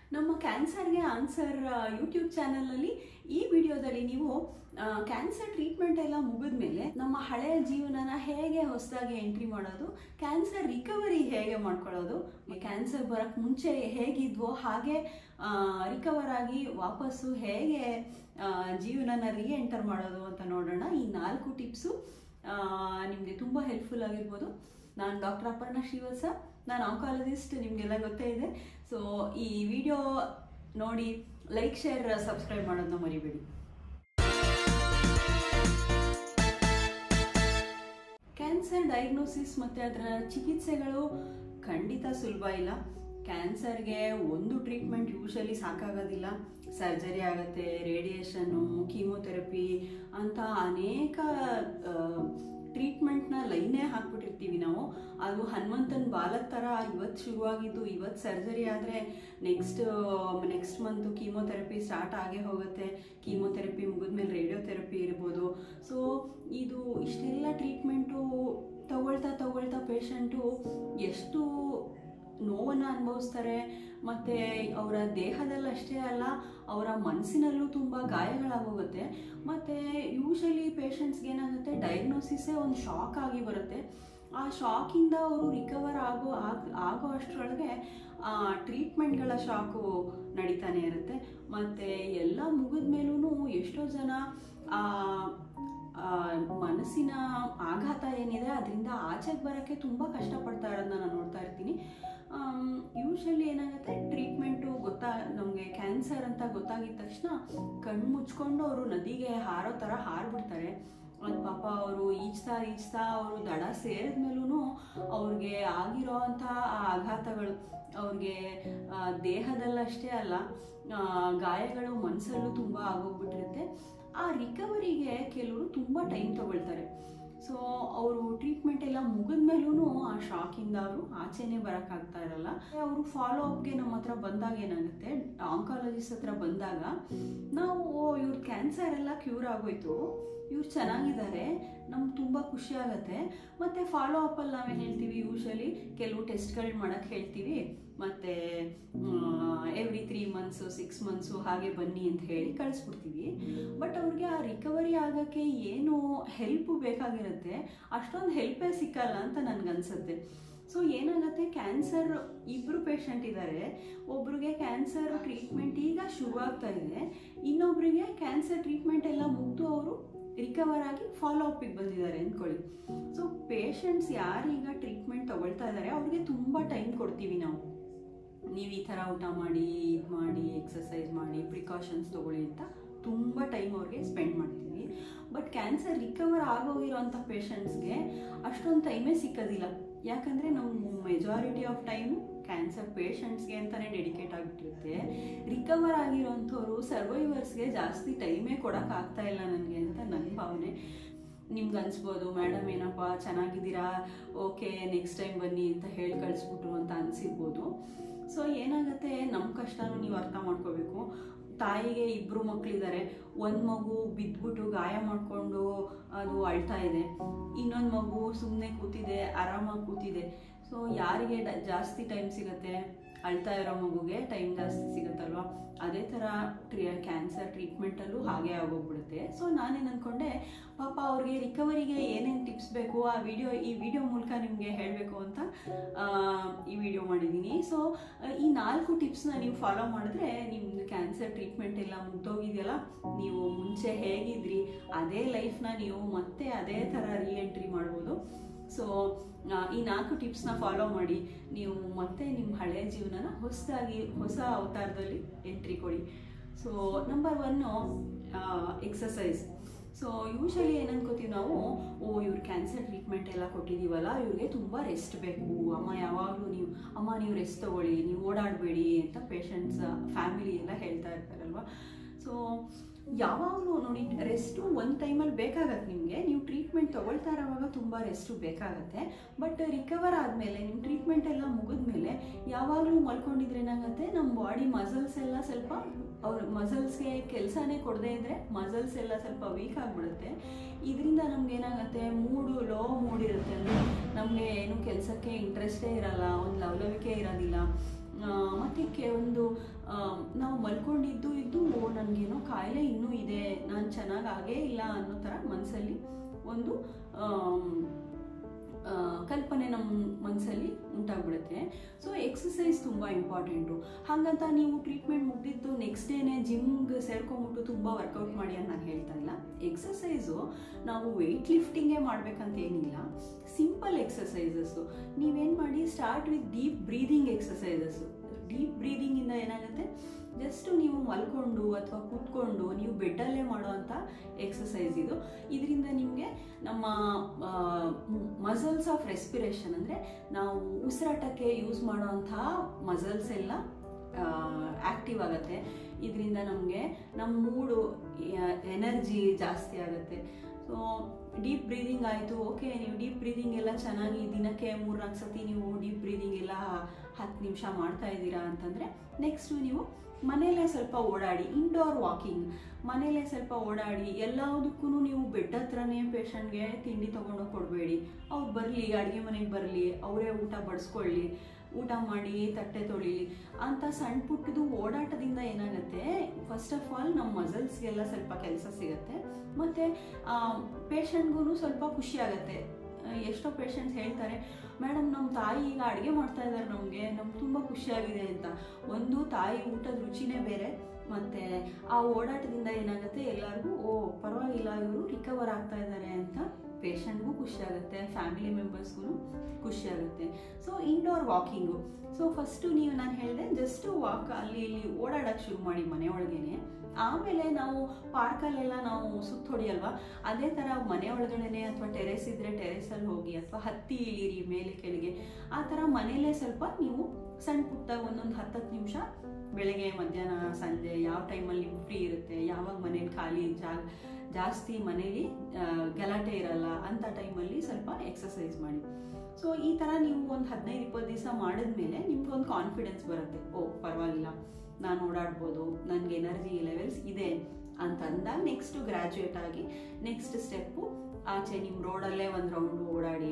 ನಮ್ಮ ಕ್ಯಾನ್ಸರ್ಗೆ answer YouTube ಚಾನಲ್ನಲ್ಲಿ ಈ ವಿಡಿಯೋದಲ್ಲಿ ನೀವು ಕ್ಯಾನ್ಸರ್ ಟ್ರೀಟ್ಮೆಂಟ್ ಎಲ್ಲ ಮುಗಿದ ಮೇಲೆ ನಮ್ಮ ಹಳೆಯ ಜೀವನನ ಹೇಗೆ ಹೊಸದಾಗಿ ಎಂಟ್ರಿ ಮಾಡೋದು ಕ್ಯಾನ್ಸರ್ ರಿಕವರಿ ಹೇಗೆ ಮಾಡ್ಕೊಳ್ಳೋದು ಕ್ಯಾನ್ಸರ್ ಬರೋಕ್ಕೆ ಮುಂಚೆ ಹೇಗಿದ್ವೋ ಹಾಗೆ ರಿಕವರ್ ಆಗಿ ವಾಪಸ್ಸು ಹೇಗೆ ಆ, ಜೀವನನ ರೀ ಎಂಟರ್ ಮಾಡೋದು ಅಂತ ನೋಡೋಣ ಈ ನಾಲ್ಕು ಟಿಪ್ಸು ನಿಮಗೆ ತುಂಬ ಹೆಲ್ಪ್ಫುಲ್ ಆಗಿರ್ಬೋದು ನಾನು ಡಾಕ್ಟರ್ ಅಪರ್ಣ ಶ್ರೀವತ್ಸ ನಾನು ಆಂಕಾಲಜಿಸ್ಟ್ ನಿಮಗೆಲ್ಲ ಗೊತ್ತೇ ಇದೆ ಸೊ ಈ ವಿಡಿಯೋ ನೋಡಿ ಲೈಕ್ ಶೇರ್ ಸಬ್ಸ್ಕ್ರೈಬ್ ಮಾಡೋದನ್ನ ಮರಿಬೇಡಿ ಕ್ಯಾನ್ಸರ್ ಡಯಾಗ್ನೋಸಿಸ್ ಮತ್ತು ಅದರ ಚಿಕಿತ್ಸೆಗಳು ಖಂಡಿತ ಸುಲಭ ಇಲ್ಲ ಕ್ಯಾನ್ಸರ್ಗೆ ಒಂದು ಟ್ರೀಟ್ಮೆಂಟ್ ಯೂಶಲಿ ಸಾಕಾಗೋದಿಲ್ಲ ಸರ್ಜರಿ ಆಗುತ್ತೆ ರೇಡಿಯೇಷನ್ನು ಕೀಮೊಥೆರಪಿ ಅಂತ ಅನೇಕ ಟ್ರೀಟ್ಮೆಂಟ್ನ ಲೈನೇ ಹಾಕ್ಬಿಟ್ಟಿರ್ತೀವಿ ನಾವು ಅದು ಹನುಮಂತನ ಬಾಲದ ಥರ ಇವತ್ತು ಶುರುವಾಗಿದ್ದು ಇವತ್ತು ಸರ್ಜರಿ ಆದರೆ next next month chemotherapy start ಆಗೇ ಹೋಗುತ್ತೆ ಕೀಮೊಥೆರಪಿ ಮುಗಿದ್ಮೇಲೆ ರೇಡಿಯೋಥೆರಪಿ ಇರ್ಬೋದು ಸೊ ಇದು ಇಷ್ಟೆಲ್ಲ ಟ್ರೀಟ್ಮೆಂಟು ತಗೊಳ್ತಾ ತಗೊಳ್ತಾ ಪೇಷಂಟು ಎಷ್ಟು ನೋವನ್ನು ಅನುಭವಿಸ್ತಾರೆ ಮತ್ತು ಅವರ ದೇಹದಲ್ಲಿ ಅಷ್ಟೇ ಅಲ್ಲ ಅವರ ಮನಸ್ಸಿನಲ್ಲೂ ತುಂಬ ಗಾಯಗಳಾಗೋಗುತ್ತೆ ಮತ್ತು ಯೂಶಲಿ ಪೇಷಂಟ್ಸ್ಗೆ ಏನಾಗುತ್ತೆ ಡಯಾಗ್ನೋಸಿಸೇ ಒಂದು ಶಾಕ್ ಆಗಿ ಬರುತ್ತೆ ಆ ಶಾಕಿಂದ ಅವರು ರಿಕವರ್ ಆಗೋ ಆಗ ಆಗೋ ಅಷ್ಟರೊಳಗೆ ಟ್ರೀಟ್ಮೆಂಟ್ಗಳ ಶಾಕು ನಡೀತಾನೆ ಇರುತ್ತೆ ಮತ್ತು ಎಲ್ಲ ಮುಗಿದ ಮೇಲೂ ಎಷ್ಟೋ ಜನ ಆ, ಆ, ಮನಸ್ಸಿನ ಆಘಾತ ಏನಿದೆ ಅದರಿಂದ ಆಚೆಗೆ ಬರೋಕ್ಕೆ ತುಂಬ ಕಷ್ಟಪಡ್ತಾ ಇರೋದನ್ನ ನಾನು ನೋಡ್ತಾ ಇರ್ತೀನಿ ಯೂಶಲಿ ಏನಾಗುತ್ತೆ ಟ್ರೀಟ್ಮೆಂಟು ಗೊತ್ತಾ ನಮಗೆ ಕ್ಯಾನ್ಸರ್ ಅಂತ ಗೊತ್ತಾಗಿದ ತಕ್ಷಣ ಕಣ್ಣು ಮುಚ್ಕೊಂಡು ಅವರು ನದಿಗೆ ಹಾರೋ ಥರ ಹಾರ್ಬಿಡ್ತಾರೆ ಅದು ಪಾಪ ಅವರು ಈಜ್ತಾ ಈಜ್ತಾ ಅವರು ದಡ ಸೇರಿದ್ಮೇಲೂ ಅವ್ರಿಗೆ ಆಗಿರೋ ಅಂಥ ಆ ಆಘಾತಗಳು ಅವ್ರಿಗೆ ಆ, ದೇಹದಲ್ಲಷ್ಟೇ ಅಲ್ಲ ಆ, ಗಾಯಗಳು ಮನಸ್ಸಲ್ಲೂ ತುಂಬ ಆಗೋಗ್ಬಿಟ್ಟಿರುತ್ತೆ ಆ ರಿಕವರಿಗೆ ಕೆಲವರು ತುಂಬ ಟೈಮ್ ತಗೊಳ್ತಾರೆ ಸೊ ಅವರು ಟ್ರೀಟ್ಮೆಂಟ್ ಎಲ್ಲ ಮುಗಿದ್ಮೇಲೂ ಆ ಶಾಕಿಂದ ಅವರು ಆಚೆನೇ ಬರೋಕ್ಕಾಗ್ತಾ ಇರಲ್ಲ ಅವರು ಫಾಲೋ ಅಪ್ಗೆ ನಮ್ಮ ಹತ್ರ ಬಂದಾಗ ಏನಾಗುತ್ತೆ ಆಂಕಾಲಜಿಸ್ಟ್ ಹತ್ರ ಬಂದಾಗ ನಾವು ಇವ್ರ ಕ್ಯಾನ್ಸರ್ ಎಲ್ಲ ಕ್ಯೂರ್ ಆಗೋಯ್ತು ಇವ್ರು ಚೆನ್ನಾಗಿದ್ದಾರೆ ನಮ್ಗೆ ತುಂಬ ಖುಷಿ ಆಗುತ್ತೆ ಮತ್ತು ಫಾಲೋ ಅಪ್ಪಲ್ಲಿ ನಾವೇನು ಹೇಳ್ತೀವಿ ಯೂಶಲಿ ಕೆಲವು ಟೆಸ್ಟ್ಗಳು ಮಾಡೋಕ್ಕೆ ಹೇಳ್ತೀವಿ ಮತ್ತು every three months six months ಹಾಗೆ ಬನ್ನಿ ಅಂತ ಹೇಳಿ ಕಳಿಸ್ಬಿಡ್ತೀವಿ ಬಟ್ ಅವ್ರಿಗೆ ಆ ರಿಕವರಿ ಆಗೋಕ್ಕೆ ಏನು ಹೆಲ್ಪು ಬೇಕಾಗಿರುತ್ತೆ ಅಷ್ಟೊಂದು ಹೆಲ್ಪೇ ಸಿಕ್ಕಲ್ಲ ಅಂತ ನನಗನ್ಸುತ್ತೆ ಸೊ ಏನಾಗುತ್ತೆ ಕ್ಯಾನ್ಸರ್ ಇಬ್ಬರು ಪೇಷಂಟ್ ಇದ್ದಾರೆ ಒಬ್ರಿಗೆ ಕ್ಯಾನ್ಸರ್ ಟ್ರೀಟ್ಮೆಂಟ್ ಈಗ ಶುರುವಾಗ್ತಾ ಇದೆ ಇನ್ನೊಬ್ರಿಗೆ ಕ್ಯಾನ್ಸರ್ ಟ್ರೀಟ್ಮೆಂಟ್ ಎಲ್ಲ ಮುಗಿದು ಅವರು ರಿಕವರ್ ಆಗಿ ಫಾಲೋ ಅಪ್ಪಿಗೆ ಬಂದಿದ್ದಾರೆ ಅಂದ್ಕೊಳ್ಳಿ ಸೊ ಪೇಷಂಟ್ಸ್ ಯಾರೀಗ ಟ್ರೀಟ್ಮೆಂಟ್ ತಗೊಳ್ತಾ ಇದ್ದಾರೆ ಅವ್ರಿಗೆ ತುಂಬ ಟೈಮ್ ಕೊಡ್ತೀವಿ ನಾವು ನೀವು ಈ ಥರ ಊಟ ಮಾಡಿ ಇದು ಮಾಡಿ ಎಕ್ಸಸೈಸ್ ಮಾಡಿ ಪ್ರಿಕಾಷನ್ಸ್ ತೊಗೊಳ್ಳಿ ಅಂತ ತುಂಬ ಟೈಮ್ ಅವ್ರಿಗೆ ಸ್ಪೆಂಡ್ ಮಾಡ್ತೀವಿ ಬಟ್ ಕ್ಯಾನ್ಸರ್ ರಿಕವರ್ ಆಗೋಗಿರೋಂಥ ಪೇಷಂಟ್ಸ್ಗೆ ಅಷ್ಟೊಂದು ಟೈಮೇ ಸಿಕ್ಕೋದಿಲ್ಲ ಯಾಕಂದರೆ ನಾವು ಮೆಜಾರಿಟಿ ಆಫ್ ಟೈಮು ಕ್ಯಾನ್ಸರ್ ಪೇಷಂಟ್ಸ್ಗೆ ಅಂತಲೇ ಡೆಡಿಕೇಟ್ ಆಗಿಬಿಟ್ಟಿರುತ್ತೆ ರಿಕವರ್ ಆಗಿರೋಂಥವ್ರು ಸರ್ವೈವರ್ಸ್ಗೆ ಜಾಸ್ತಿ ಟೈಮೇ ಕೊಡೋಕ್ಕಾಗ್ತಾ ಇಲ್ಲ ನನಗೆ ಅಂತ ನನ್ನ ಭಾವನೆ ನಿಮ್ಗೆ ಅನ್ಸ್ಬೋದು ಮೇಡಮ್ ಏನಪ್ಪ ಚೆನ್ನಾಗಿದ್ದೀರಾ ಓಕೆ ನೆಕ್ಸ್ಟ್ ಟೈಮ್ ಬನ್ನಿ ಅಂತ ಹೇಳಿ ಕಳಿಸ್ಬಿಟ್ರು ಅಂತ ಅನಿಸಿರ್ಬೋದು ಸೊ ಏನಾಗುತ್ತೆ ನಮ್ಮ ಕಷ್ಟನೂ ನೀವು ಅರ್ಥ ಮಾಡ್ಕೋಬೇಕು ತಾಯಿಗೆ ಇಬ್ಬರು ಮಕ್ಕಳಿದ್ದಾರೆ ಒಂದು ಮಗು ಬಿದ್ದುಬಿಟ್ಟು ಗಾಯ ಮಾಡಿಕೊಂಡು ಅದು ಅಳ್ತಾ ಇದೆ ಇನ್ನೊಂದು ಮಗು ಸುಮ್ಮನೆ ಕೂತಿದೆ ಆರಾಮಾಗಿ ಕೂತಿದೆ ಸೊ ಯಾರಿಗೆ ಡ- ಜಾಸ್ತಿ ಟೈಮ್ ಸಿಗುತ್ತೆ ಅಳ್ತಾ ಇರೋ ಮಗುಗೆ ಟೈಮ್ ಜಾಸ್ತಿ ಸಿಗುತ್ತಲ್ವಾ ಅದೇ ಥರ ಟ್ರೀ ಕ್ಯಾನ್ಸರ್ ಟ್ರೀಟ್ಮೆಂಟಲ್ಲೂ ಹಾಗೆ ಆಗೋಗ್ಬಿಡುತ್ತೆ ಸೊ ನಾನೇನು ಅಂದ್ಕೊಂಡೆ ಪಾಪ ಅವ್ರಿಗೆ ರಿಕವರಿಗೆ ಏನೇನು ಟಿಪ್ಸ್ ಬೇಕು ಆ ವಿಡಿಯೋ ಈ ವಿಡಿಯೋ ಮೂಲಕ ನಿಮಗೆ ಹೇಳಬೇಕು ಅಂತ ಆ, ಈ ವಿಡಿಯೋ ಮಾಡಿದ್ದೀನಿ ಸೊ ಈ ನಾಲ್ಕು ಟಿಪ್ಸ್ನ ನೀವು ಫಾಲೋ ಮಾಡಿದ್ರೆ ನಿಮ್ಮದು ಕ್ಯಾನ್ಸರ್ ಟ್ರೀಟ್ಮೆಂಟ್ ಎಲ್ಲ ಮುಗ್ದೋಗಿದೆಯಲ್ಲ ನೀವು ಮುಂಚೆ ಹೇಗಿದ್ರಿ ಅದೇ ಲೈಫ್ನ ನೀವು ಮತ್ತೆ ಅದೇ ಥರ ರೀ ಎಂಟ್ರಿ ಮಾಡ್ಬೋದು ಸೊ ಈ ನಾಲ್ಕು ಟಿಪ್ಸ್ನ ಫಾಲೋ ಮಾಡಿ ನೀವು ಮತ್ತೆ ನಿಮ್ಮ ಹಳೆಯ ಜೀವನನ ಹೊಸದಾಗಿ ಹೊಸ ಅವತಾರದಲ್ಲಿ ಎಂಟ್ರಿ ಕೊಡಿ so number one exercise so usually ಏನು ಅನ್ಕೋತೀವಿ ನಾವು ಓ ಇವ್ರು ಕ್ಯಾನ್ಸರ್ ಟ್ರೀಟ್ಮೆಂಟ್ ಎಲ್ಲ ಕೊಟ್ಟಿದ್ದೀವಲ್ಲ ಇವ್ರಿಗೆ ತುಂಬ ರೆಸ್ಟ್ ಬೇಕು ಅಮ್ಮ ಯಾವಾಗಲೂ ನೀವು ಅಮ್ಮ ನೀವು ರೆಸ್ಟ್ ತಗೊಳ್ಳಿ ನೀವು ಓಡಾಡಬೇಡಿ ಅಂತ ಪೇಷಂಟ್ಸ್ ಫ್ಯಾಮಿಲಿ ಎಲ್ಲ ಹೇಳ್ತಾ ಇರ್ತಾರಲ್ವ ಸೊ ಯಾವಾಗಲೂ ನೋಡಿ ರೆಸ್ಟು ಒಂದು ಟೈಮಲ್ಲಿ ಬೇಕಾಗತ್ತೆ ನಿಮಗೆ ನೀವು ಟ್ರೀಟ್ಮೆಂಟ್ ತೊಗೊಳ್ತಾ ಇರೋವಾಗ ತುಂಬ ರೆಸ್ಟು ಬೇಕಾಗತ್ತೆ ಬಟ್ ರಿಕವರ್ ಆದಮೇಲೆ ನಿಮ್ಮ ಟ್ರೀಟ್ಮೆಂಟ್ ಎಲ್ಲ ಮುಗಿದ್ಮೇಲೆ ಯಾವಾಗಲೂ ಮಲ್ಕೊಂಡಿದ್ರೆ ಏನಾಗುತ್ತೆ ನಮ್ಮ ಬಾಡಿ ಮಸಲ್ಸ್ ಎಲ್ಲ ಸ್ವಲ್ಪ ಅವ್ರ ಮಸಲ್ಸ್ಗೆ ಕೆಲಸನೇ ಕೊಡದೇ ಇದ್ದರೆ ಮಸಲ್ಸ್ ಎಲ್ಲ ಸ್ವಲ್ಪ ವೀಕ್ ಆಗಿಬಿಡುತ್ತೆ ಇದರಿಂದ ನಮ್ಗೆ ಏನಾಗುತ್ತೆ ಮೂಡು ಲೋ ಮೂಡ್ ಇರುತ್ತೆ ಅಂದರೆ ನಮಗೆ ಏನು ಕೆಲಸಕ್ಕೆ ಇಂಟ್ರೆಸ್ಟೇ ಇರಲ್ಲ ಒಂದು ಲವಲವಿಕೆ ಇರೋದಿಲ್ಲ ಮತ್ತು ಕೆ ಒಂದು ಆ, ನಾವು ಮಲ್ಕೊಂಡಿದ್ದು ಇದ್ದು ಓ ನನಗೇನೋ ಕಾಯಿಲೆ ಇನ್ನೂ ಇದೆ ನಾನು ಚೆನ್ನಾಗಿ ಆಗೇ ಇಲ್ಲ ಅನ್ನೋ ಥರ ಮನಸ್ಸಲ್ಲಿ ಒಂದು ಆಮ್, ಆ, ಕಲ್ಪನೆ ನಮ್ಮ ಮನಸ್ಸಲ್ಲಿ ಉಂಟಾಗ್ಬಿಡುತ್ತೆ ಸೊ ಎಕ್ಸಸೈಸ್ ತುಂಬ ಇಂಪಾರ್ಟೆಂಟು ಹಾಗಂತ ನೀವು ಟ್ರೀಟ್ಮೆಂಟ್ ಮುಗಿದಿದ್ದು ನೆಕ್ಸ್ಟ್ ಡೇನೆ ಜಿಮ್ಗೆ ಸೇರ್ಕೊಂಬಿಟ್ಟು ತುಂಬ ವರ್ಕೌಟ್ ಮಾಡಿ ಅಂತ ನಾನು ಹೇಳ್ತಾ ಇಲ್ಲ ಎಕ್ಸಸೈಸು ನಾವು ವೆಯ್ಟ್ ಲಿಫ್ಟಿಂಗೇ ಮಾಡ್ಬೇಕಂತ ಏನಿಲ್ಲ ಸಿಂಪಲ್ ಎಕ್ಸಸೈಸಸ್ಸು ನೀವೇನು ಮಾಡಿ start with deep breathing exercises deep ಬ್ರೀದಿಂಗಿಂದ ಏನಾಗುತ್ತೆ ಜಸ್ಟ್ ನೀವು ಮಲ್ಕೊಂಡು ಅಥವಾ ಕೂತ್ಕೊಂಡು ನೀವು ಬೆಡ್ಡಲ್ಲೇ ಮಾಡೋವಂಥ ಎಕ್ಸಸೈಸ್ ಇದು ಇದರಿಂದ ನಿಮಗೆ ನಮ್ಮ ಮಸಲ್ಸ್ ಆಫ್ ರೆಸ್ಪಿರೇಷನ್ ಅಂದರೆ ನಾವು ಉಸಿರಾಟಕ್ಕೆ ಯೂಸ್ ಮಾಡೋವಂತಹ ಮಸಲ್ಸ್ ಎಲ್ಲ ಆ್ಯಕ್ಟಿವ್ ಆಗುತ್ತೆ ಇದರಿಂದ ನಮಗೆ ನಮ್ಮ ಮೂಡು ಎನರ್ಜಿ ಜಾಸ್ತಿ ಆಗುತ್ತೆ ಸೊ ಡೀಪ್ ಬ್ರೀದಿಂಗ್ ಆಯಿತು ಓಕೆ ನೀವು ಡೀಪ್ ಬ್ರೀದಿಂಗ್ ಎಲ್ಲ ಚೆನ್ನಾಗಿ ದಿನಕ್ಕೆ ಮೂರ್ನಾಲ್ಕು ಸತಿ ನೀವು ಡೀಪ್ ಬ್ರೀದಿಂಗ್ ಎಲ್ಲ ಹತ್ತು ನಿಮಿಷ ಮಾಡ್ತಾ ಇದ್ದೀರಾ ಅಂತಂದರೆ ನೆಕ್ಸ್ಟು ನೀವು ಮನೆಯಲ್ಲೇ ಸ್ವಲ್ಪ ಓಡಾಡಿ ಇಂಡೋರ್ ವಾಕಿಂಗ್ ಮನೆಯಲ್ಲೇ ಸ್ವಲ್ಪ ಓಡಾಡಿ ಎಲ್ಲದಕ್ಕೂ ನೀವು ಬೆಡ್ ಹತ್ರನೇ ಪೇಷಂಟ್ಗೆ ತಿಂಡಿ ತೊಗೊಂಡೋಗಿ ಕೊಡಬೇಡಿ ಅವ್ರು ಬರಲಿ ಅಡುಗೆ ಮನೆಗೆ ಬರಲಿ ಅವರೇ ಊಟ ಬಡಿಸ್ಕೊಳ್ಳಿ ಊಟ ಮಾಡಿ ತಟ್ಟೆ ತೊಳಿಲಿ ಅಂತ ಸಣ್ಣ ಪುಟ್ಟದು ಓಡಾಟದಿಂದ ಏನಾಗುತ್ತೆ ಫಸ್ಟ್ ಆಫ್ ಆಲ್ ನಮ್ಮ ಮಸಲ್ಸ್ಗೆಲ್ಲ ಸ್ವಲ್ಪ ಕೆಲಸ ಸಿಗುತ್ತೆ ಮತ್ತು ಪೇಷಂಟ್ಗೂ ಸ್ವಲ್ಪ ಖುಷಿ ಆಗುತ್ತೆ ಆ, ಎಷ್ಟೋ ಪೇಷಂಟ್ಸ್ ಹೇಳ್ತಾರೆ ಮೇಡಮ್ ನಮ್ಮ ತಾಯಿ ಈಗ ಅಡುಗೆ ಮಾಡ್ತಾ ಇದ್ದಾರೆ ನಮಗೆ ನಮ್ಗೆ ತುಂಬ ಖುಷಿಯಾಗಿದೆ ಅಂತ ಒಂದು ತಾಯಿ ಊಟದ ರುಚಿನೇ ಬೇರೆ ಮತ್ತು ಆ ಓಡಾಟದಿಂದ ಏನಾಗುತ್ತೆ ಎಲ್ಲರಿಗೂ ಓ ಪರವಾಗಿಲ್ಲ ಇವರು ರಿಕವರ್ ಆಗ್ತಾ ಇದ್ದಾರೆ ಅಂತ ಪೇಷಂಟ್ಗೂ ಖುಷಿ ಆಗುತ್ತೆ ಫ್ಯಾಮಿಲಿ ಮೆಂಬರ್ಸ್ಗೂ ಖುಷಿ ಆಗುತ್ತೆ so indoor walking so first ನೀವು ನಾನು ಹೇಳಿದೆ ಜಸ್ಟ್ ವಾಕ್ ಅಲ್ಲಿ ಇಲ್ಲಿ ಓಡಾಡೋಕ್ಕೆ ಶುರು ಮಾಡಿ ಮನೆ ಒಳಗೇನೆ ಆಮೇಲೆ ನಾವು ಪಾರ್ಕಲ್ಲೆಲ್ಲ ನಾವು ಸುತ್ತ ಹೊಡಿಯಲ್ವಾ ಅದೇ ಥರ ಮನೆ ಒಳಗಡೆನೆ ಅಥವಾ ಟೆರೆಸ್ ಇದ್ದರೆ ಟೆರೆಸಲ್ಲಿ ಹೋಗಿ ಅಥವಾ ಹತ್ತಿ ಇಳಿರಿ ಮೇಲೆ ಕೆಳಗೆ ಆ ಥರ ಮನೇಲೇ ಸ್ವಲ್ಪ ನೀವು ಸಣ್ಣ ಪುಟ್ಟ ಒಂದೊಂದು ಹತ್ತತ್ತು ನಿಮಿಷ ಬೆಳಗ್ಗೆ ಮಧ್ಯಾಹ್ನ ಸಂಜೆ ಯಾವ ಟೈಮಲ್ಲಿ ನಿಮ್ಗೆ ಫ್ರೀ ಇರುತ್ತೆ ಯಾವಾಗ ಮನೇಲಿ ಖಾಲಿ ಜಾಗ ಜಾಸ್ತಿ ಮನೇಲಿ ಆ, ಗಲಾಟೆ ಇರಲ್ಲ ಅಂಥ ಟೈಮಲ್ಲಿ ಸ್ವಲ್ಪ ಎಕ್ಸಸೈಸ್ ಮಾಡಿ ಸೊ ಈ ಥರ ನೀವು ಒಂದು ಹದಿನೈದು ಇಪ್ಪತ್ತು ದಿವಸ ಮಾಡಿದ್ಮೇಲೆ ನಿಮ್ಗೆ ಒಂದು ಕಾನ್ಫಿಡೆನ್ಸ್ ಬರುತ್ತೆ ಓ ಪರವಾಗಿಲ್ಲ ನಾನು ಓಡಾಡ್ಬೋದು ನನಗೆ ಎನರ್ಜಿ ಲೆವೆಲ್ಸ್ ಇದೆ ಅಂತ ಅಂದಾಗ ನೆಕ್ಸ್ಟು ಗ್ರ್ಯಾಜುಯೇಟ್ ಆಗಿ ನೆಕ್ಸ್ಟ್ ಸ್ಟೆಪ್ಪು ಆಚೆ ನಿಮ್ಮ ರೋಡಲ್ಲೇ ಒಂದು ರೌಂಡು ಓಡಾಡಿ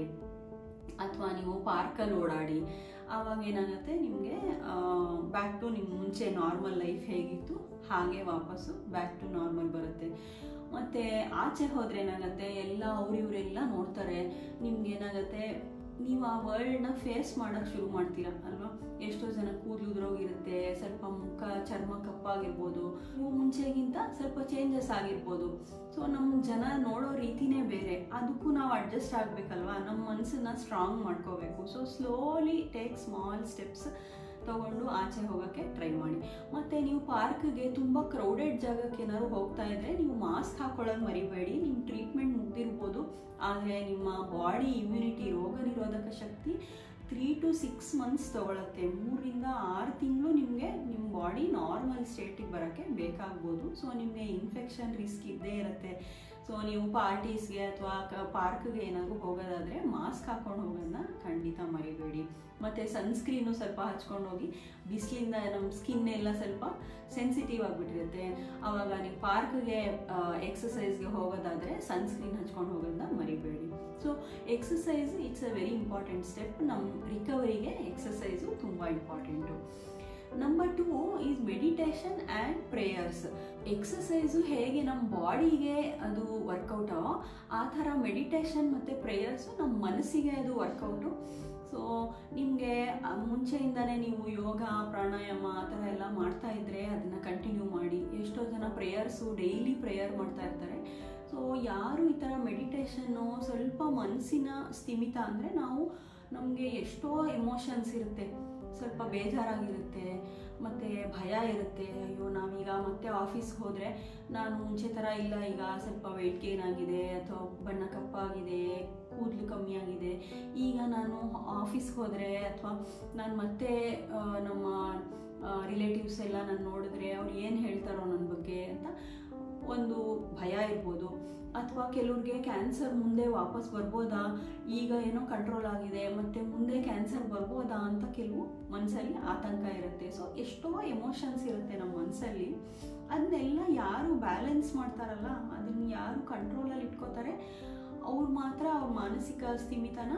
ಅಥವಾ ನೀವು ಪಾರ್ಕಲ್ಲಿ ಓಡಾಡಿ ಆವಾಗ ಏನಾಗುತ್ತೆ ನಿಮಗೆ ಬ್ಯಾಕ್ ಟು ನಿಮ್ಮ ಮುಂಚೆ ನಾರ್ಮಲ್ ಲೈಫ್ ಹೇಗಿತ್ತು ಹಾಗೆ ವಾಪಸ್ಸು ಬ್ಯಾಕ್ ಟು ನಾರ್ಮಲ್ ಬರುತ್ತೆ ಮತ್ತು ಆಚೆ ಹೋದ್ರೆ ಏನಾಗುತ್ತೆ ಎಲ್ಲ ಅವ್ರು ಇವರೆಲ್ಲ ನೋಡ್ತಾರೆ ನಿಮ್ಗೆ ಏನಾಗುತ್ತೆ ನೀವು ಆ ವರ್ಲ್ಡ್ನ ಫೇಸ್ ಮಾಡೋಕ್ಕೆ ಶುರು ಮಾಡ್ತೀರಾ ಅಲ್ವಾ ಎಷ್ಟೋ ಜನ ಕೂದಲು ಉದುರೋಗಿರುತ್ತೆ ಸ್ವಲ್ಪ ಮುಖ ಚರ್ಮ ಕಪ್ಪಾಗಿರ್ಬೋದು ನೀವು ಮುಂಚೆಗಿಂತ ಸ್ವಲ್ಪ ಚೇಂಜಸ್ ಆಗಿರ್ಬೋದು ಸೊ ನಮ್ಮ ಜನ ನೋಡೋ ರೀತಿನೇ ಬೇರೆ ಅದಕ್ಕೂ ನಾವು ಅಡ್ಜಸ್ಟ್ ಆಗಬೇಕಲ್ವಾ ನಮ್ಮ ಮನಸ್ಸನ್ನ ಸ್ಟ್ರಾಂಗ್ ಮಾಡ್ಕೋಬೇಕು so slowly take small steps ತಗೊಂಡು ಆಚೆ ಹೋಗೋಕ್ಕೆ ಟ್ರೈ ಮಾಡಿ ಮತ್ತು ನೀವು ಪಾರ್ಕ್ಗೆ ತುಂಬ ಕ್ರೌಡೆಡ್ ಜಾಗಕ್ಕೆ ಏನಾದ್ರು ಹೋಗ್ತಾ ಇದ್ದರೆ ನೀವು ಮಾಸ್ಕ್ ಹಾಕೊಳ್ಳೋದು ಮರಿಬೇಡಿ ನಿಮ್ಮ ಟ್ರೀಟ್ಮೆಂಟ್ ಮುಗ್ದಿರ್ಬೋದು ಆದರೆ ನಿಮ್ಮ ಬಾಡಿ ಇಮ್ಯುನಿಟಿ ರೋಗ ನಿರೋಧಕ ಶಕ್ತಿ ತ್ರೀ ಟು ಸಿಕ್ಸ್ ಮಂತ್ಸ್ ತೊಗೊಳತ್ತೆ ಮೂರರಿಂದ ಆರು ತಿಂಗಳು ನಿಮಗೆ ನಿಮ್ಮ ಬಾಡಿ ನಾರ್ಮಲ್ ಸ್ಟೇಟಿಗೆ ಬರೋಕ್ಕೆ ಬೇಕಾಗ್ಬೋದು ಸೊ ನಿಮಗೆ ಇನ್ಫೆಕ್ಷನ್ ರಿಸ್ಕ್ ಇದ್ದೇ ಇರುತ್ತೆ ಸೊ ನೀವು ಪಾರ್ಟೀಸ್ಗೆ ಅಥವಾ ಪಾರ್ಕ್ಗೆ ಏನಾದರೂ ಹೋಗೋದಾದರೆ ಮಾಸ್ಕ್ ಹಾಕೊಂಡು ಹೋಗೋದನ್ನ ಖಂಡಿತ ಮರಿಬೇಡಿ ಮತ್ತು ಸನ್ಸ್ಕ್ರೀನು ಸ್ವಲ್ಪ ಹಚ್ಕೊಂಡು ಹೋಗಿ ಬಿಸಿಲಿಂದ ನಮ್ಮ ಸ್ಕಿನ್ ಎಲ್ಲ ಸ್ವಲ್ಪ ಸೆನ್ಸಿಟಿವ್ ಆಗಿಬಿಟ್ಟಿರುತ್ತೆ ಆವಾಗ ನೀವು ಪಾರ್ಕ್ಗೆ ಎಕ್ಸಸೈಸ್ಗೆ ಹೋಗೋದಾದರೆ ಸನ್ಸ್ಕ್ರೀನ್ ಹಚ್ಕೊಂಡು ಹೋಗೋದನ್ನ ಮರಿಬೇಡಿ so exercise it's a very important step ನಮ್ಮ ರಿಕವರಿಗೆ ಎಕ್ಸಸೈಸು ತುಂಬ important number two is meditation and prayers exercise ಹೇಗೆ ನಮ್ಮ ಬಾಡಿಗೆ ಅದು ವರ್ಕೌಟೋ ಆ ಥರ ಮೆಡಿಟೇಷನ್ ಮತ್ತು ಪ್ರೇಯರ್ಸು ನಮ್ಮ ಮನಸ್ಸಿಗೆ ಅದು ವರ್ಕೌಟು ಸೊ ನಿಮಗೆ ಮುಂಚೆಯಿಂದನೇ ನೀವು ಯೋಗ ಪ್ರಾಣಾಯಾಮ ಆ ಥರ ಎಲ್ಲ ಮಾಡ್ತಾ ಇದ್ದರೆ ಅದನ್ನು ಕಂಟಿನ್ಯೂ ಮಾಡಿ ಎಷ್ಟೋ ಜನ ಪ್ರೇಯರ್ಸು ಡೈಲಿ ಪ್ರೇಯರ್ ಮಾಡ್ತಾ ಇರ್ತಾರೆ ಸೊ ಯಾರು ಈ ಥರ ಮೆಡಿಟೇಷನ್ನು ಸ್ವಲ್ಪ ಮನಸ್ಸಿನ ಸ್ಥಿಮಿತ ಅಂದರೆ ನಾವು ನಮಗೆ ಎಷ್ಟೋ ಎಮೋಷನ್ಸ್ ಇರುತ್ತೆ ಸ್ವಲ್ಪ ಬೇಜಾರಾಗಿರುತ್ತೆ ಮತ್ತು ಭಯ ಇರುತ್ತೆ ಅಯ್ಯೋ ನಾವೀಗ ಮತ್ತೆ ಆಫೀಸ್ಗೆ ಹೋದರೆ ನಾನು ಮುಂಚೆ ಥರ ಇಲ್ಲ ಈಗ ಸ್ವಲ್ಪ ವೆಯ್ಟ್ ಗೇನ್ ಆಗಿದೆ ಅಥವಾ ಬಣ್ಣ ಕಪ್ಪಾಗಿದೆ ಕೂದಲು ಕಮ್ಮಿ ಆಗಿದೆ ಈಗ ನಾನು ಆಫೀಸ್ಗೆ ಹೋದರೆ ಅಥವಾ ನಾನು ಮತ್ತೆ ಆ, ನಮ್ಮ ರಿಲೇಟಿವ್ಸ್ ಎಲ್ಲ ನಾನು ನೋಡಿದ್ರೆ ಅವ್ರು ಏನು ಹೇಳ್ತಾರೋ ನನ್ನ ಬಗ್ಗೆ ಅಂತ ಒಂದು ಭಯ ಇರ್ಬೋದು ಅಥವಾ ಕೆಲವ್ರಿಗೆ ಕ್ಯಾನ್ಸರ್ ಮುಂದೆ ವಾಪಸ್ ಬರ್ಬೋದಾ ಈಗ ಏನೋ ಕಂಟ್ರೋಲ್ ಆಗಿದೆ ಮತ್ತು ಮುಂದೆ ಕ್ಯಾನ್ಸರ್ ಬರ್ಬೋದಾ ಅಂತ ಕೆಲವು ಮನಸ್ಸಲ್ಲಿ ಆತಂಕ ಇರುತ್ತೆ ಸೊ ಎಷ್ಟೋ ಎಮೋಷನ್ಸ್ ಇರುತ್ತೆ ನಮ್ಮ ಮನಸ್ಸಲ್ಲಿ ಅದನ್ನೆಲ್ಲ ಯಾರು ಬ್ಯಾಲೆನ್ಸ್ ಮಾಡ್ತಾರಲ್ಲ ಅದನ್ನ ಯಾರು ಕಂಟ್ರೋಲಲ್ಲಿ ಇಟ್ಕೋತಾರೆ ಅವ್ರು ಮಾತ್ರ ಅವ್ರ ಮಾನಸಿಕ ಸ್ಥಿಮಿತನ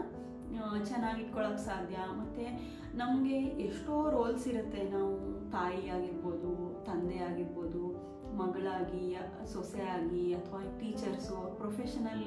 ಚೆನ್ನಾಗಿ ಇಟ್ಕೊಳ್ಳೋಕೆ ಸಾಧ್ಯ ಮತ್ತು ನಮಗೆ ಎಷ್ಟೋ ರೋಲ್ಸ್ ಇರುತ್ತೆ ನಾವು ತಾಯಿ ಆಗಿರ್ಬೋದು ತಂದೆ ಆಗಿರ್ಬೋದು ಮಗಳಾಗಿ ಸೊಸೆ ಆಗಿ ಅಥವಾ ಟೀಚರ್ಸು ಪ್ರೊಫೆಷನಲ್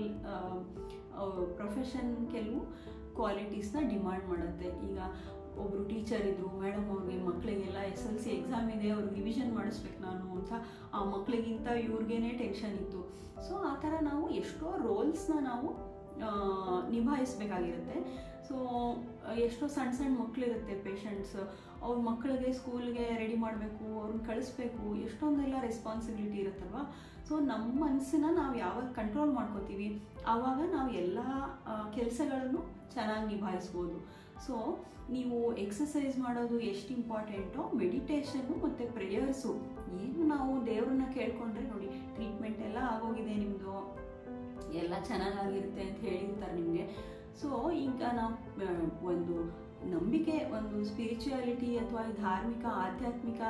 ಪ್ರೊಫೆಷನ್ ಕೆಲವು ಕ್ವಾಲಿಟೀಸ್ನ ಡಿಮಾಂಡ್ ಮಾಡುತ್ತೆ ಈಗ ಒಬ್ಬರು ಟೀಚರ್ ಇದ್ದರು ಮೇಡಮ್ ಅವ್ರಿಗೆ ಮಕ್ಕಳಿಗೆಲ್ಲ ಎಸ್ ಎಲ್ ಸಿ ಎಕ್ಸಾಮ್ ಇದೆ ಅವ್ರಿಗೆ ರಿವಿಷನ್ ಮಾಡಿಸ್ಬೇಕು ನಾನು ಅಂತ ಆ ಮಕ್ಕಳಿಗಿಂತ ಇವ್ರಿಗೇನೆ ಟೆನ್ಷನ್ ಇತ್ತು ಸೊ ಆ ಥರ ನಾವು ಎಷ್ಟೋ ರೋಲ್ಸ್ನ ನಾವು ನಿಭಾಯಿಸ್ಬೇಕಾಗಿರುತ್ತೆ ಸೊ ಎಷ್ಟೋ ಸಣ್ಣ ಸಣ್ಣ ಮಕ್ಕಳಿರುತ್ತೆ ಪೇಷಂಟ್ಸ್ ಅವ್ರ ಮಕ್ಕಳಿಗೆ ಸ್ಕೂಲ್ಗೆ ರೆಡಿ ಮಾಡಬೇಕು ಅವ್ರನ್ನ ಕಳಿಸ್ಬೇಕು ಎಷ್ಟೊಂದೆಲ್ಲ ರೆಸ್ಪಾನ್ಸಿಬಿಲಿಟಿ ಇರುತ್ತಲ್ವ ಸೊ ನಮ್ಮ ಮನಸ್ಸನ್ನ ನಾವು ಯಾವಾಗ ಕಂಟ್ರೋಲ್ ಮಾಡ್ಕೋತೀವಿ ಆವಾಗ ನಾವು ಎಲ್ಲ ಕೆಲಸಗಳನ್ನು ಚೆನ್ನಾಗಿ ನಿಭಾಯಿಸ್ಬೋದು ಸೊ ನೀವು ಎಕ್ಸಸೈಸ್ ಮಾಡೋದು ಎಷ್ಟು ಇಂಪಾರ್ಟೆಂಟೋ ಮೆಡಿಟೇಷನ್ನು ಮತ್ತು ಪ್ರೇಯರ್ಸು ಏನು ನಾವು ದೇವ್ರನ್ನ ಕೇಳ್ಕೊಂಡ್ರೆ ನೋಡಿ ಟ್ರೀಟ್ಮೆಂಟ್ ಎಲ್ಲ ಆಗೋಗಿದೆ ನಿಮ್ಮದು ಎಲ್ಲ ಚೆನ್ನಾಗಾಗಿರುತ್ತೆ ಅಂತ ಹೇಳಿರ್ತಾರೆ ನಿಮಗೆ ಸೊ ಈಗ ನಾವು ಒಂದು ನಂಬಿಕೆ ಒಂದು ಸ್ಪಿರಿಚುಯಾಲಿಟಿ ಅಥವಾ ಧಾರ್ಮಿಕ ಆಧ್ಯಾತ್ಮಿಕ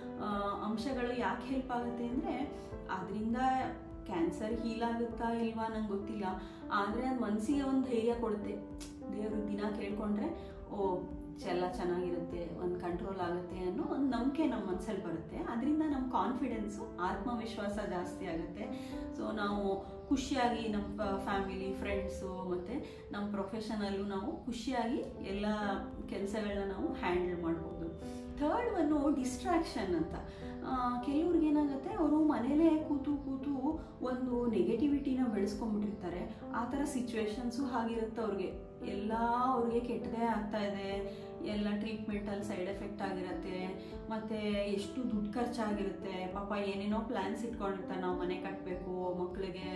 ಅಂಶಗಳು ಯಾಕೆ ಹೆಲ್ಪ್ ಆಗುತ್ತೆ ಅಂದರೆ ಅದರಿಂದ ಕ್ಯಾನ್ಸರ್ ಹೀಲ್ ಆಗುತ್ತಾ ಇಲ್ವಾ ನಂಗೆ ಗೊತ್ತಿಲ್ಲ ಆದರೆ ಅದು ಮನಸ್ಸಿಗೆ ಒಂದು ಧೈರ್ಯ ಕೊಡುತ್ತೆ ದೇವ್ರ ದಿನ ಕೇಳ್ಕೊಂಡ್ರೆ ಓ ಎಲ್ಲ ಚೆನ್ನಾಗಿರುತ್ತೆ ಒಂದು ಕಂಟ್ರೋಲ್ ಆಗುತ್ತೆ ಅನ್ನೋ ಒಂದು ನಂಬಿಕೆ ನಮ್ಮ ಮನಸ್ಸಲ್ಲಿ ಬರುತ್ತೆ ಅದರಿಂದ ನಮ್ಮ ಕಾನ್ಫಿಡೆನ್ಸು ಆತ್ಮವಿಶ್ವಾಸ ಜಾಸ್ತಿ ಆಗುತ್ತೆ ಸೊ ನಾವು ಖುಷಿಯಾಗಿ ನಮ್ಮ ಫ್ಯಾಮಿಲಿ ಫ್ರೆಂಡ್ಸು ಮತ್ತು ನಮ್ಮ ಪ್ರೊಫೆಷನಲ್ಲೂ ನಾವು ಖುಷಿಯಾಗಿ ಎಲ್ಲ ಕೆಲಸಗಳನ್ನ ನಾವು ಹ್ಯಾಂಡಲ್ ಮಾಡ್ಬೋದು ಥರ್ಡ್ ಒನ್ನು ಡಿಸ್ಟ್ರಾಕ್ಷನ್ ಅಂತ ಕೆಲವ್ರಿಗೆ ಏನಾಗುತ್ತೆ ಅವರು ಮನೇಲೇ ಕೂತು ಕೂತು ಒಂದು ನೆಗೆಟಿವಿಟಿನ ಬೆಳೆಸ್ಕೊಂಡ್ಬಿಟ್ಟಿರ್ತಾರೆ ಆ ಥರ ಸಿಚುವೇಶನ್ಸು ಹಾಗಿರುತ್ತೆ ಅವ್ರಿಗೆ ಎಲ್ಲ ಅವ್ರಿಗೆ ಕೆಟ್ಟದೇ ಆಗ್ತಾ ಇದೆ ಎಲ್ಲ ಟ್ರೀಟ್ಮೆಂಟಲ್ಲಿ ಸೈಡ್ ಎಫೆಕ್ಟ್ ಆಗಿರುತ್ತೆ ಮತ್ತು ಎಷ್ಟು ದುಡ್ಡು ಖರ್ಚಾಗಿರುತ್ತೆ ಪಾಪ ಏನೇನೋ ಪ್ಲ್ಯಾನ್ಸ್ ಇಟ್ಕೊಂಡಿರ್ತಾರೆ ನಾವು ಮನೆ ಕಟ್ಟಬೇಕು ಮಕ್ಕಳಿಗೆ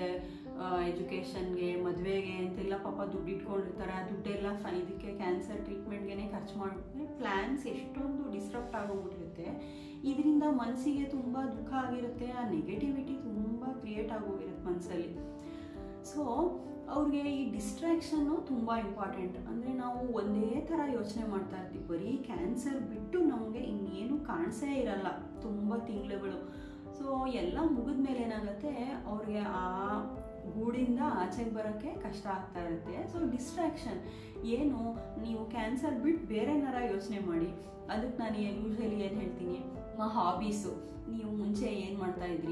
ಎಜುಕೇಷನ್ಗೆ ಮದುವೆಗೆ ಅಂತೆಲ್ಲ ಪಾಪ ದುಡ್ಡು ಇಟ್ಕೊಂಡಿರ್ತಾರೆ ಆ ದುಡ್ಡೆಲ್ಲ ಫ ಇದಕ್ಕೆ ಕ್ಯಾನ್ಸರ್ ಟ್ರೀಟ್ಮೆಂಟ್ಗೆ ಖರ್ಚು ಮಾಡಿಬಿಟ್ರೆ ಪ್ಲ್ಯಾನ್ಸ್ ಎಷ್ಟೊಂದು ಡಿಸ್ಟ್ರಪ್ಟ್ ಆಗೋಗ್ಬಿಟ್ಟಿರುತ್ತೆ ಇದರಿಂದ ಮನಸ್ಸಿಗೆ ತುಂಬ ದುಃಖ ಆಗಿರುತ್ತೆ ಆ ನೆಗೆಟಿವಿಟಿ ತುಂಬ ಕ್ರಿಯೇಟ್ ಆಗೋಗಿರುತ್ತೆ ಮನಸ್ಸಲ್ಲಿ ಸೊ ಅವ್ರಿಗೆ ಈ ಡಿಸ್ಟ್ರಾಕ್ಷನ್ನು ತುಂಬ ಇಂಪಾರ್ಟೆಂಟ್ ಅಂದರೆ ನಾವು ಒಂದೇ ಥರ ಯೋಚನೆ ಮಾಡ್ತಾ ಇರ್ತೀವಿ ಬರೀ ಕ್ಯಾನ್ಸರ್ ಬಿಟ್ಟು ನಮಗೆ ಇನ್ನೇನು ಕಾಣಿಸೇ ಇರಲ್ಲ ತುಂಬ ತಿಂಗಳುಗಳು ಸೊ ಎಲ್ಲ ಮುಗಿದ ಮೇಲೆ ಏನಾಗುತ್ತೆ ಅವ್ರಿಗೆ ಆ ಗೂಡಿಂದ ಆಚೆಗೆ ಬರೋಕ್ಕೆ ಕಷ್ಟ ಆಗ್ತಾ ಇರುತ್ತೆ ಸೊ ಡಿಸ್ಟ್ರಾಕ್ಷನ್ ಏನು ನೀವು ಕ್ಯಾನ್ಸರ್ ಬಿಟ್ಟು ಬೇರೆನಾರ ಯೋಚನೆ ಮಾಡಿ ಅದಕ್ಕೆ ನಾನು ಯೂಶ್ವಲಿ ಏನು ಹೇಳ್ತೀನಿ ಹಾಬೀಸು ನೀವು ಮುಂಚೆ ಏನು ಮಾಡ್ತಾ ಇದ್ರಿ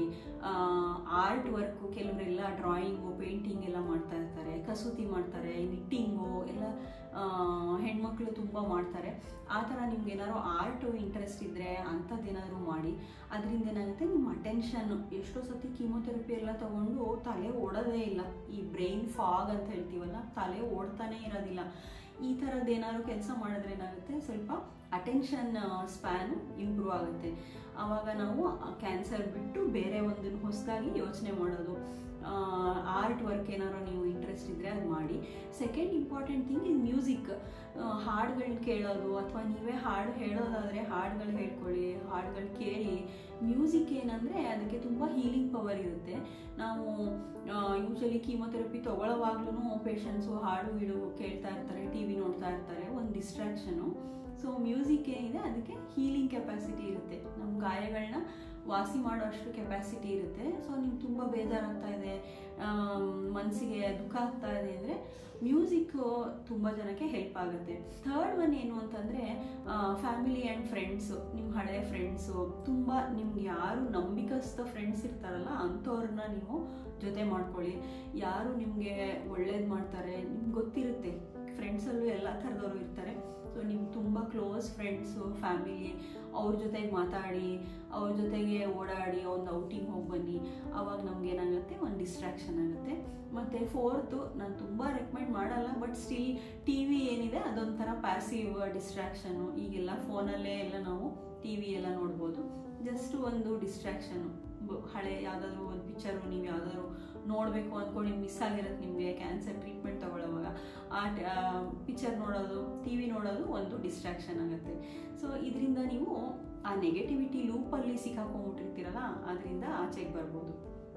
ಆರ್ಟ್ ವರ್ಕು ಕೆಲವರೆಲ್ಲ ಡ್ರಾಯಿಂಗು ಪೇಂಟಿಂಗ್ ಎಲ್ಲ ಮಾಡ್ತಾ ಇರ್ತಾರೆ ಕಸೂತಿ ಮಾಡ್ತಾರೆ ನಿಟ್ಟಿಂಗು ಎಲ್ಲ ಹೆಣ್ಮಕ್ಳು ತುಂಬ ಮಾಡ್ತಾರೆ ಆ ಥರ ನಿಮ್ಗೆ ಏನಾದ್ರು ಆರ್ಟು ಇಂಟ್ರೆಸ್ಟ್ ಇದ್ದರೆ ಅಂಥದ್ದೇನಾದರೂ ಮಾಡಿ ಅದರಿಂದ ಏನಾಗುತ್ತೆ ನಿಮ್ಮ ಅಟೆನ್ಷನ್ನು ಎಷ್ಟೋ ಸತಿ ಕೀಮೊಥೆರಪಿ ಎಲ್ಲ ತೊಗೊಂಡು ತಲೆ ಓಡೋದೇ ಇಲ್ಲ ಈ ಬ್ರೈನ್ ಫಾಗ್ ಅಂತ ಹೇಳ್ತೀವಲ್ಲ ತಲೆ ಓಡ್ತಾನೆ ಇರೋದಿಲ್ಲ ಈ ಥರದ್ದು ಏನಾದ್ರು ಕೆಲಸ ಮಾಡಿದ್ರೆ ಏನಾಗುತ್ತೆ ಸ್ವಲ್ಪ ಅಟೆನ್ಷನ್ ಸ್ಪ್ಯಾನು ಇಂಪ್ರೂವ್ ಆಗುತ್ತೆ ಆವಾಗ ನಾವು ಕ್ಯಾನ್ಸರ್ ಬಿಟ್ಟು ಬೇರೆ ಒಂದನ್ನು ಹೊಸದಾಗಿ ಯೋಚನೆ ಮಾಡೋದು ಆರ್ಟ್ ವರ್ಕ್ ಏನಾರೋ ನೀವು ಇಂಟ್ರೆಸ್ಟ್ ಇದ್ದರೆ ಅದು ಮಾಡಿ second important thing is music ಹಾಡುಗಳನ್ನ ಕೇಳೋದು ಅಥವಾ ನೀವೇ ಹಾಡು ಹೇಳೋದಾದರೆ ಹಾಡುಗಳು ಹೇಳ್ಕೊಳ್ಳಿ ಹಾಡುಗಳು ಕೇಳಿ ಮ್ಯೂಸಿಕ್ ಏನಂದರೆ ಅದಕ್ಕೆ ತುಂಬ ಹೀಲಿಂಗ್ ಪವರ್ ಇರುತ್ತೆ ನಾವು ಯೂಶಲಿ ಕೀಮೊಥೆರಪಿ ತೊಗೊಳ್ಳೋವಾಗ್ಲೂ ಪೇಷಂಟ್ಸು ಹಾಡು ಗೀಡು ಕೇಳ್ತಾ ಇರ್ತಾರೆ ಟಿ ವಿ ನೋಡ್ತಾ ಇರ್ತಾರೆ ಒಂದು ಡಿಸ್ಟ್ರಾಕ್ಷನು ಸೊ ಮ್ಯೂಸಿಕ್ ಏನಿದೆ ಅದಕ್ಕೆ ಹೀಲಿಂಗ್ ಕೆಪಾಸಿಟಿ ಇರುತ್ತೆ ನಮ್ಮ ಗಾಯಗಳನ್ನ ವಾಸಿ ಮಾಡೋಷ್ಟು ಕೆಪಾಸಿಟಿ ಇರುತ್ತೆ ಸೊ ನಿಮ್ಗೆ ತುಂಬ ಬೇಜಾರಾಗ್ತಾ ಇದೆ ಮನಸ್ಸಿಗೆ ದುಃಖ ಆಗ್ತಾ ಇದೆ ಅಂದರೆ ಮ್ಯೂಸಿಕ್ಕು ತುಂಬ ಜನಕ್ಕೆ ಹೆಲ್ಪ್ ಆಗುತ್ತೆ ಥರ್ಡ್ ಒನ್ ಏನು ಅಂತಂದರೆ ಫ್ಯಾಮಿಲಿ ಆ್ಯಂಡ್ ಫ್ರೆಂಡ್ಸು ನಿಮ್ಮ ಹಳೆಯ ಫ್ರೆಂಡ್ಸು ತುಂಬ ನಿಮ್ಗೆ ಯಾರು ನಂಬಿಕಸ್ಥ ಫ್ರೆಂಡ್ಸ್ ಇರ್ತಾರಲ್ಲ ಅಂಥವ್ರನ್ನ ನೀವು ಜೊತೆ ಮಾಡ್ಕೊಳ್ಳಿ ಯಾರು ನಿಮಗೆ ಒಳ್ಳೇದು ಮಾಡ್ತಾರೆ ನಿಮ್ಗೆ ಗೊತ್ತಿರುತ್ತೆ ಫ್ರೆಂಡ್ಸಲ್ಲೂ ಎಲ್ಲ ಥರದವರು ಇರ್ತಾರೆ ಸೊ ನಿಮ್ಗೆ ತುಂಬ ಕ್ಲೋಸ್ ಫ್ರೆಂಡ್ಸು ಫ್ಯಾಮಿಲಿ ಅವ್ರ ಜೊತೆಗೆ ಮಾತಾಡಿ ಅವ್ರ ಜೊತೆಗೆ ಓಡಾಡಿ ಒಂದು ಔಟಿಂಗ್ ಹೋಗಿ ಬನ್ನಿ ಅವಾಗ ನಮ್ಗೆ ಏನಾಗುತ್ತೆ ಒಂದು ಡಿಸ್ಟ್ರಾಕ್ಷನ್ ಆಗುತ್ತೆ ಮತ್ತು ಫೋರ್ತು ನಾನು ತುಂಬ ರೆಕಮೆಂಡ್ ಮಾಡಲ್ಲ ಬಟ್ ಸ್ಟಿಲ್ ಟಿ ವಿ ಏನಿದೆ ಅದೊಂಥರ ಪ್ಯಾಸಿವ್ ಡಿಸ್ಟ್ರಾಕ್ಷನು ಈಗೆಲ್ಲ ಫೋನಲ್ಲೇ ಎಲ್ಲ ನಾವು ಟಿ ವಿ ಎಲ್ಲ ನೋಡ್ಬೋದು ಜಸ್ಟ್ ಒಂದು ಡಿಸ್ಟ್ರಾಕ್ಷನು ಹಳೆ ಯಾವುದಾದ್ರೂ ಒಂದು ಪಿಕ್ಚರು ನೀವು ಯಾವುದಾದ್ರು ನೋಡಬೇಕು ಅಂದ್ಕೊಂಡು ಮಿಸ್ ಆಗಿರುತ್ತೆ ನಿಮಗೆ ಕ್ಯಾನ್ಸರ್ ಟ್ರೀಟ್ಮೆಂಟ್ ತೊಗೊಳ್ಳೋವಾಗ ಆ ಪಿಕ್ಚರ್ ನೋಡೋದು ಟಿ ವಿ ನೋಡೋದು ಒಂದು ಡಿಸ್ಟ್ರಾಕ್ಷನ್ ಆಗುತ್ತೆ ಸೊ ಇದರಿಂದ ನೀವು ಆ ನೆಗೆಟಿವಿಟಿ ಲೂಪಲ್ಲಿ ಸಿಕ್ಕಾಕೊಂಡ್ಬಿಟ್ಟಿರ್ತೀರಲ್ಲ ಅದರಿಂದ ಆಚೆಗೆ ಬರ್ಬೋದು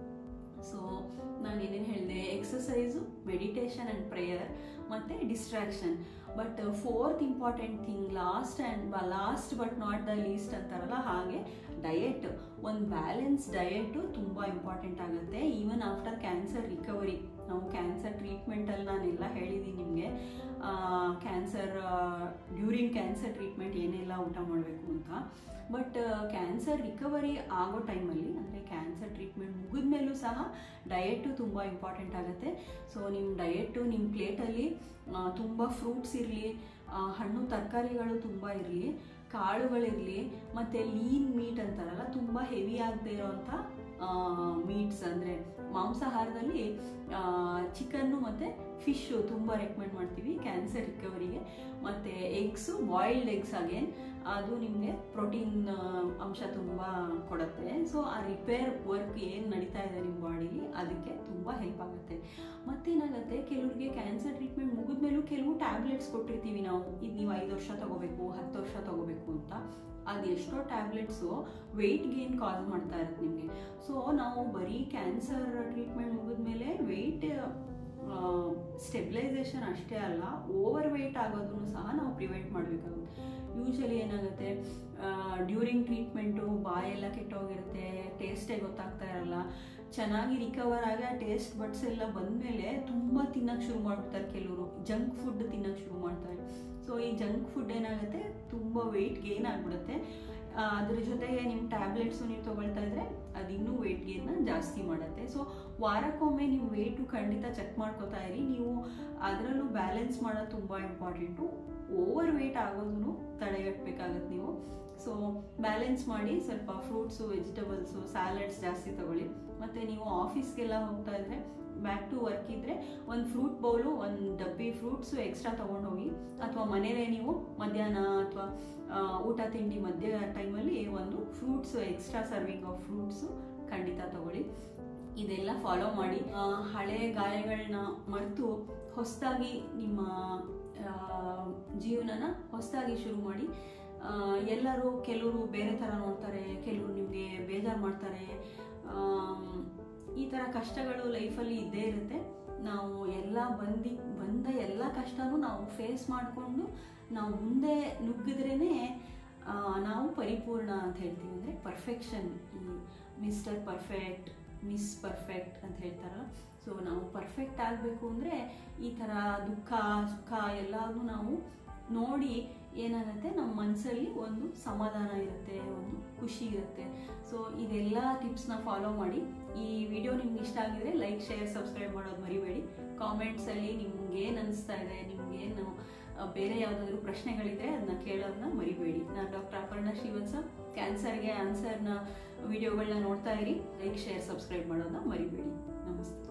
ಸೊ ನಾನು ಏನೇನು ಹೇಳಿದೆ ಎಕ್ಸಸೈಸು ಮೆಡಿಟೇಷನ್ ಆ್ಯಂಡ್ ಪ್ರೇಯರ್ ಮತ್ತು distraction but fourth important thing last and last but not the least ಅಂತಾರಲ್ಲ ಹಾಗೆ ಡಯೆಟ್ ಒಂದು ಬ್ಯಾಲೆನ್ಸ್ ಡಯೆಟು ತುಂಬ ಇಂಪಾರ್ಟೆಂಟ್ ಆಗುತ್ತೆ ಈವನ್ ಆಫ್ಟರ್ ಕ್ಯಾನ್ಸರ್ ರಿಕವರಿ ನಾವು ಕ್ಯಾನ್ಸರ್ ಟ್ರೀಟ್ಮೆಂಟಲ್ಲಿ ನಾನೆಲ್ಲ ಹೇಳಿದ್ದೀನಿ ನಿಮಗೆ ಕ್ಯಾನ್ಸರ್ ಡ್ಯೂರಿಂಗ್ ಕ್ಯಾನ್ಸರ್ ಟ್ರೀಟ್ಮೆಂಟ್ ಏನೆಲ್ಲ ಊಟ ಮಾಡಬೇಕು ಅಂತ ಬಟ್ ಕ್ಯಾನ್ಸರ್ ರಿಕವರಿ ಆಗೋ ಟೈಮಲ್ಲಿ ಅಂದರೆ ಕ್ಯಾನ್ಸರ್ ಟ್ರೀಟ್ಮೆಂಟ್ ಮುಗಿದ ಮೇಲೂ ಸಹ ಡಯೆಟ್ಟು ತುಂಬ ಇಂಪಾರ್ಟೆಂಟ್ ಆಗುತ್ತೆ ಸೊ ನಿಮ್ಮ ಡಯೆಟ್ಟು ನಿಮ್ಮ ಪ್ಲೇಟಲ್ಲಿ ತುಂಬ ಫ್ರೂಟ್ಸ್ ಇರಲಿ ಹಣ್ಣು ತರಕಾರಿಗಳು ತುಂಬ ಇರಲಿ ಕಾಳುಗಳಿರಲಿ ಮತ್ತು ಲೀನ್ ಮೀಟ್ ಅಂತಾರಲ್ಲ ತುಂಬ ಹೆವಿ ಆಗದೆ ಇರೋವಂಥ ಮೀಟ್ಸ್ ಅಂದರೆ ಮಾಂಸಾಹಾರದಲ್ಲಿ ಚಿಕನ್ನು ಮತ್ತು ಫಿಶ್ಶು ತುಂಬ ರೆಕಮೆಂಡ್ ಮಾಡ್ತೀವಿ ಕ್ಯಾನ್ಸರ್ ರಿಕವರಿಗೆ ಮತ್ತು ಎಗ್ಸು ಬಾಯ್ಲ್ಡ್ ಎಗ್ಸ್ ಅಗೇನ್ ಅದು ನಿಮಗೆ ಪ್ರೋಟೀನ್ ಅಂಶ ತುಂಬ ಕೊಡುತ್ತೆ ಸೊ ಆ ರಿಪೇರ್ ವರ್ಕ್ ಏನು ನಡೀತಾ ಇದೆ ನಿಮ್ಮ ಬಾಡಿಲಿ ಅದಕ್ಕೆ ತುಂಬ ಹೆಲ್ಪ್ ಆಗುತ್ತೆ ಮತ್ತೇನಾಗುತ್ತೆ ಕೆಲವರಿಗೆ ಕ್ಯಾನ್ಸರ್ ಟ್ರೀಟ್ಮೆಂಟ್ ಮುಗಿದ್ಮೇಲೂ ಕೆಲವು ಟ್ಯಾಬ್ಲೆಟ್ಸ್ ಕೊಟ್ಟಿರ್ತೀವಿ ನಾವು ಇದು ನೀವು ಐದು ವರ್ಷ ತಗೋಬೇಕು ಹತ್ತು ವರ್ಷ ತಗೋಬೇಕು ಅಂತ ಅದು ಎಷ್ಟೋ ಟ್ಯಾಬ್ಲೆಟ್ಸು ವೆಯ್ಟ್ ಗೇನ್ ಕಾಸ್ ಮಾಡ್ತಾ ಇರುತ್ತೆ ನಿಮಗೆ ಸೊ ನಾವು ಬರೀ ಕ್ಯಾನ್ಸರ್ ಟ್ರೀಟ್ಮೆಂಟ್ ಮುಗಿದ್ಮೇಲೆ ವೆಯ್ಟ್ ಸ್ಟೆಬಿಲೈಸೇಷನ್ ಅಷ್ಟೇ ಅಲ್ಲ ಓವರ್ ವೆಯ್ಟ್ ಆಗೋದನ್ನು ಸಹ ನಾವು ಪ್ರಿವೆಂಟ್ ಮಾಡಬೇಕಾಗುತ್ತೆ ಯೂಶಲಿ ಏನಾಗುತ್ತೆ ಡ್ಯೂರಿಂಗ್ ಟ್ರೀಟ್ಮೆಂಟು ಬಾಯೆಲ್ಲ ಕೆಟ್ಟೋಗಿರುತ್ತೆ ಟೇಸ್ಟೇ ಗೊತ್ತಾಗ್ತಾ ಇರಲ್ಲ ಚೆನ್ನಾಗಿ ರಿಕವರ್ ಆಗಿ ಆ ಟೇಸ್ಟ್ ಬಡ್ಸ್ ಎಲ್ಲ ಬಂದಮೇಲೆ ತುಂಬ ತಿನ್ನೋಕ್ಕೆ ಶುರು ಮಾಡ್ಬಿಡ್ತಾರೆ ಕೆಲವರು ಜಂಕ್ ಫುಡ್ ತಿನ್ನೋಕ್ಕೆ ಶುರು ಮಾಡ್ತಾರೆ ಸೊ ಈ ಜಂಕ್ ಫುಡ್ ಏನಾಗುತ್ತೆ ತುಂಬ ವೆಯ್ಟ್ ಗೇನ್ ಆಗಿಬಿಡುತ್ತೆ ಅದ್ರ ಜೊತೆಗೆ ನಿಮ್ಮ ಟ್ಯಾಬ್ಲೆಟ್ಸು ನೀವು ತೊಗೊಳ್ತಾ ಇದ್ರೆ ಅದು ಇನ್ನೂ ವೆಯ್ಟ್ ಗೇನ್ನ ಜಾಸ್ತಿ ಮಾಡುತ್ತೆ ಸೊ ವಾರಕ್ಕೊಮ್ಮೆ ನೀವು ವೆಯ್ಟು ಖಂಡಿತ ಚೆಕ್ ಮಾಡ್ಕೋತಾ ಇರಿ ನೀವು ಅದರಲ್ಲೂ ಬ್ಯಾಲೆನ್ಸ್ ಮಾಡೋದು ತುಂಬ ಇಂಪಾರ್ಟೆಂಟು ಓವರ್ ವೆಯ್ಟ್ ಆಗೋದನ್ನು ತಡೆಗಟ್ಟಬೇಕಾಗತ್ತೆ ನೀವು ಸೊ ಬ್ಯಾಲೆನ್ಸ್ ಮಾಡಿ ಸ್ವಲ್ಪ ಫ್ರೂಟ್ಸು ವೆಜಿಟಬಲ್ಸು ಸ್ಯಾಲಡ್ಸ್ ಜಾಸ್ತಿ ತಗೊಳ್ಳಿ ಮತ್ತು ನೀವು ಆಫೀಸ್ಗೆಲ್ಲ ಹೋಗ್ತಾ ಇದ್ರೆ ಬ್ಯಾಕ್ ಟು ವರ್ಕ್ ಇದ್ದರೆ ಒಂದು ಫ್ರೂಟ್ ಬೌಲು ಒಂದು ಡಬ್ಬಿ ಫ್ರೂಟ್ಸು ಎಕ್ಸ್ಟ್ರಾ ತೊಗೊಂಡೋಗಿ ಅಥವಾ ಮನೇಲೇ ನೀವು ಮಧ್ಯಾಹ್ನ ಅಥವಾ ಊಟ ತಿಂಡಿ ಮಧ್ಯ ಟೈಮಲ್ಲಿ ಒಂದು fruits extra serving of fruits ಖಂಡಿತ ತಗೊಳ್ಳಿ ಇದೆಲ್ಲ ಫಾಲೋ ಮಾಡಿ ಹಳೆ ಗಾಯಗಳನ್ನ ಮರೆತು ಹೊಸದಾಗಿ ನಿಮ್ಮ ಜೀವನನ ಹೊಸದಾಗಿ ಶುರು ಮಾಡಿ ಎಲ್ಲರೂ ಕೆಲವರು ಬೇರೆ ಥರ ನೋಡ್ತಾರೆ ಕೆಲವರು ನಿಮಗೆ ಬೇಜಾರು ಮಾಡ್ತಾರೆ ಈ ಥರ ಕಷ್ಟಗಳು ಲೈಫಲ್ಲಿ ಇದ್ದೇ ಇರುತ್ತೆ ನಾವು ಎಲ್ಲ ಬಂದು ಬಂದ ಎಲ್ಲ ಕಷ್ಟನೂ ನಾವು ಫೇಸ್ ಮಾಡಿಕೊಂಡು ನಾವು ಮುಂದೆ ನುಗ್ಗಿದ್ರೇ ನಾವು ಪರಿಪೂರ್ಣ ಅಂತ ಹೇಳ್ತೀವಿ ಅಂದರೆ ಪರ್ಫೆಕ್ಷನ್ ಈ ಮಿಸ್ಟರ್ ಪರ್ಫೆಕ್ಟ್ ಮಿಸ್ ಪರ್ಫೆಕ್ಟ್ ಅಂತ ಹೇಳ್ತಾರಲ್ಲ ಸೊ ನಾವು ಪರ್ಫೆಕ್ಟ್ ಆಗಬೇಕು ಅಂದರೆ ಈ ಥರ ದುಃಖ ಸುಖ ಎಲ್ಲನೂ ನಾವು ನೋಡಿ ಏನಾಗುತ್ತೆ ನಮ್ಮ ಮನಸ್ಸಲ್ಲಿ ಒಂದು ಸಮಾಧಾನ ಇರುತ್ತೆ ಒಂದು ಖುಷಿ ಇರುತ್ತೆ ಸೊ ಇದೆಲ್ಲ ಟಿಪ್ಸ್ನ ಫಾಲೋ ಮಾಡಿ ಈ ವಿಡಿಯೋ ನಿಮ್ಗೆ ಇಷ್ಟ ಆಗಿದ್ರೆ ಲೈಕ್ ಶೇರ್ ಸಬ್ಸ್ಕ್ರೈಬ್ ಮಾಡೋದು ಮರಿಬೇಡಿ ಕಾಮೆಂಟ್ಸಲ್ಲಿ ನಿಮ್ಗೆ ಏನು ಅನಿಸ್ತಾ ಇದೆ ನಿಮ್ಗೇನು ಬೇರೆ ಯಾವುದಾದ್ರೂ ಪ್ರಶ್ನೆಗಳಿದ್ರೆ ಅದನ್ನ ಕೇಳೋದನ್ನ ಮರಿಬೇಡಿ ನಾನು ಡಾಕ್ಟರ್ ಅಪರ್ಣ ಶ್ರೀವತ್ಸ ಕ್ಯಾನ್ಸರ್ಗೆ ಆನ್ಸರ್ನ ವಿಡಿಯೋಗಳನ್ನ ನೋಡ್ತಾ ಇರಿ ಲೈಕ್ ಶೇರ್ ಸಬ್ಸ್ಕ್ರೈಬ್ ಮಾಡೋದನ್ನ ಮರಿಬೇಡಿ ನಮಸ್ತೆ